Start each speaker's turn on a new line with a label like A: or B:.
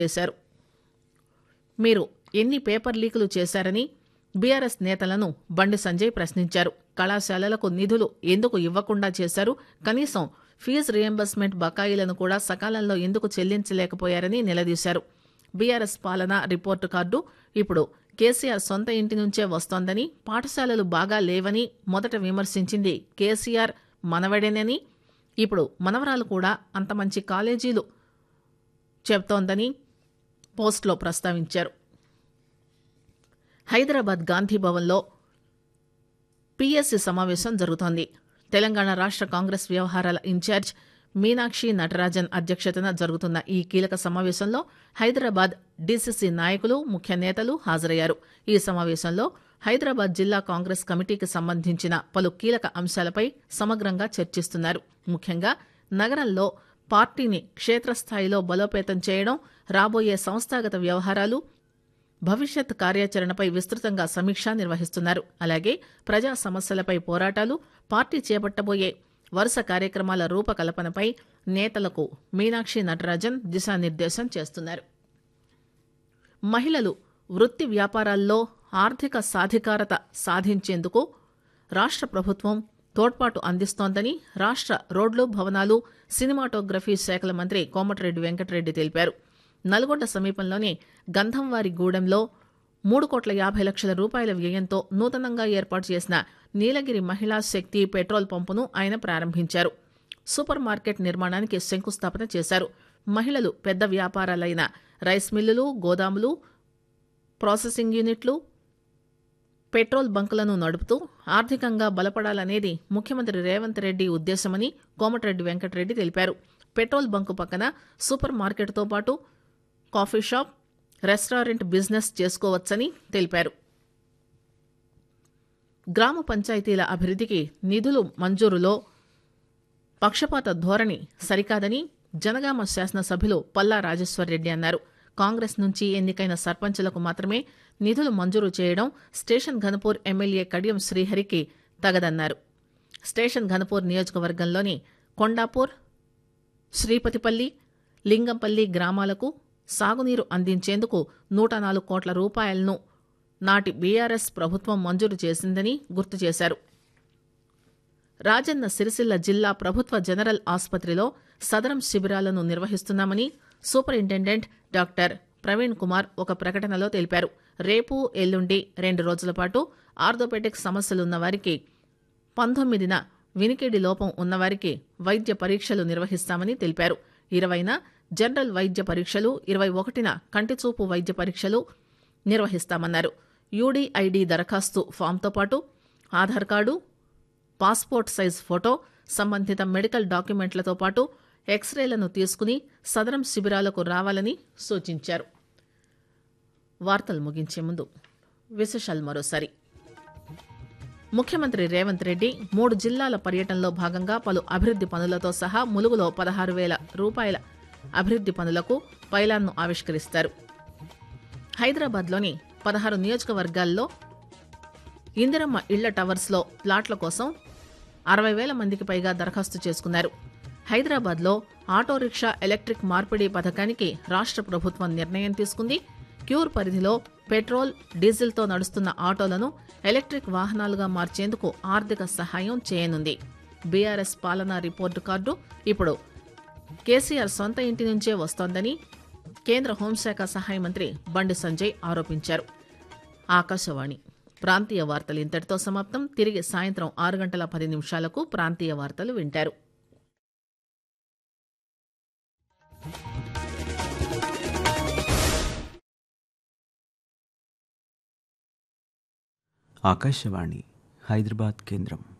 A: చేశారు మీరు ఎన్ని పేపర్ లీకులు చేశారని బీఆర్ఎస్ నేతలను బండి సంజయ్ ప్రశ్నించారు కళాశాలలకు నిధులు ఎందుకు ఇవ్వకుండా చేశారు కనీసం ఫీజు రియంబర్స్మెంట్ బకాయిలను కూడా సకాలంలో ఎందుకు చెల్లించలేకపోయారని నిలదీశారు బీఆర్ఎస్ పాలన రిపోర్టు కార్డు ఇప్పుడు కేసీఆర్ సొంత ఇంటి నుంచే వస్తోందని పాఠశాలలు బాగా లేవని మొదట విమర్శించింది కేసీఆర్ మనవడేనని ఇప్పుడు మనవరాలు కూడా అంత మంచి కాలేజీలు చెబుతోందని పోస్ట్లో ప్రస్తావించారు హైదరాబాద్ గాంధీ భవన్లో పీఎస్సీ సమావేశం జరుగుతోంది తెలంగాణ రాష్ట్ర కాంగ్రెస్ వ్యవహారాల ఇన్ఛార్జ్ మీనాక్షి నటరాజన్ అధ్యక్షతన జరుగుతున్న ఈ కీలక సమావేశంలో హైదరాబాద్ డీసీసీ నాయకులు ముఖ్య నేతలు హాజరయ్యారు ఈ సమావేశంలో హైదరాబాద్ జిల్లా కాంగ్రెస్ కమిటీకి సంబంధించిన పలు కీలక అంశాలపై సమగ్రంగా చర్చిస్తున్నారు ముఖ్యంగా నగరంలో పార్టీని క్షేత్రస్థాయిలో బలోపేతం చేయడం రాబోయే సంస్థాగత వ్యవహారాలు భవిష్యత్ కార్యాచరణపై విస్తృతంగా సమీక్ష నిర్వహిస్తున్నారు అలాగే ప్రజా సమస్యలపై పోరాటాలు పార్టీ చేపట్టబోయే వరుస కార్యక్రమాల రూపకల్పనపై నేతలకు మీనాక్షి నటరాజన్ దిశానిర్దేశం చేస్తున్నారు మహిళలు వృత్తి వ్యాపారాల్లో ఆర్థిక సాధికారత సాధించేందుకు రాష్ట్ర ప్రభుత్వం తోడ్పాటు అందిస్తోందని రాష్ట్ర రోడ్లు భవనాలు సినిమాటోగ్రఫీ శాఖల మంత్రి కోమటిరెడ్డి వెంకటరెడ్డి తెలిపారు నల్గొండ సమీపంలోని గంధంవారి గూడెంలో మూడు కోట్ల యాభై లక్షల రూపాయల వ్యయంతో నూతనంగా ఏర్పాటు చేసిన నీలగిరి మహిళా శక్తి పెట్రోల్ పంపును ఆయన ప్రారంభించారు సూపర్ మార్కెట్ నిర్మాణానికి శంకుస్థాపన చేశారు మహిళలు పెద్ద వ్యాపారాలైన రైస్ మిల్లులు గోదాములు ప్రాసెసింగ్ యూనిట్లు పెట్రోల్ బంకులను నడుపుతూ ఆర్థికంగా బలపడాలనేది ముఖ్యమంత్రి రేవంత్ రెడ్డి ఉద్దేశమని కోమటిరెడ్డి వెంకటరెడ్డి తెలిపారు పెట్రోల్ బంకు పక్కన సూపర్ మార్కెట్తో పాటు కాఫీ షాప్ రెస్టారెంట్ బిజినెస్ చేసుకోవచ్చని తెలిపారు గ్రామ పంచాయతీల అభివృద్ధికి నిధులు మంజూరులో పక్షపాత ధోరణి సరికాదని జనగామ శాసనసభ్యులు పల్లా రాజేశ్వరరెడ్డి అన్నారు కాంగ్రెస్ నుంచి ఎన్నికైన సర్పంచులకు మాత్రమే నిధులు మంజూరు చేయడం స్టేషన్ ఘనపూర్ ఎమ్మెల్యే కడియం శ్రీహరికి తగదన్నారు స్టేషన్ ఘనపూర్ నియోజకవర్గంలోని కొండాపూర్ శ్రీపతిపల్లి లింగంపల్లి గ్రామాలకు సాగునీరు అందించేందుకు నూట నాలుగు కోట్ల రూపాయలను నాటి బీఆర్ఎస్ ప్రభుత్వం మంజూరు చేసిందని గుర్తు చేశారు రాజన్న సిరిసిల్ల జిల్లా ప్రభుత్వ జనరల్ ఆసుపత్రిలో సదరం శిబిరాలను నిర్వహిస్తున్నామని సూపరింటెండెంట్ డాక్టర్ ప్రవీణ్ కుమార్ ఒక ప్రకటనలో తెలిపారు రేపు ఎల్లుండి రెండు రోజుల పాటు ఆర్థోపెటిక్ సమస్యలున్న వారికి పంతొమ్మిదిన వినికిడి లోపం ఉన్నవారికి వైద్య పరీక్షలు నిర్వహిస్తామని తెలిపారు ఇరవైన జనరల్ వైద్య పరీక్షలు ఇరవై ఒకటిన కంటిచూపు వైద్య పరీక్షలు నిర్వహిస్తామన్నారు యూడీఐడి దరఖాస్తు ఫామ్తో పాటు Aadhaar card passport size photo సంబంధిత మెడికల్ డాక్యుమెంట్లతో పాటు ఎక్స్రేలను తీసుకుని సదరం శిబిరాలకు రావాలని సూచించారు వార్తలు ముగించే ముందు విశేషాలు మరోసారి ముఖ్యమంత్రి రేవంత్ రెడ్డి మూడు జిల్లాల పర్యటనలో భాగంగా పలు అభివృద్ది పనులతో సహా ములుగులో పదహారు వేల రూపాయల అభివృద్ది పనులకు పైలాన్ను ఆవిష్కరిస్తారు హైదరాబాద్లోని పదహారు నియోజకవర్గాల్లో ఇందిరమ్మ ఇళ్ల టవర్స్లో ప్లాట్ల కోసం అరవై వేల మందికి పైగా దరఖాస్తు చేసుకున్నారు హైదరాబాద్లో ఆటో రిక్షా ఎలక్ట్రిక్ మార్పిడి పథకానికి రాష్ట్ర ప్రభుత్వం నిర్ణయం తీసుకుంది క్యూర్ పరిధిలో పెట్రోల్ డీజిల్తో నడుస్తున్న ఆటోలను ఎలక్ట్రిక్ వాహనాలుగా మార్చేందుకు ఆర్థిక సహాయం చేయనుంది బీఆర్ఎస్ పాలనా రిపోర్టు కార్డు ఇప్పుడు కేసీఆర్ సొంత ఇంటి నుంచే వస్తోందని కేంద్ర హోంశాఖ సహాయ మంత్రి బండి సంజయ్ ఆరోపించారు ఆకాశవాణి ప్రాంతీయ వార్తలు ఇంతటితో సమాప్తం తిరిగి సాయంత్రం ఆరు గంటల పది నిమిషాలకు ప్రాంతీయ వార్తలు వింటారు
B: ఆకాశవాణి హైదరాబాద్ కేంద్రం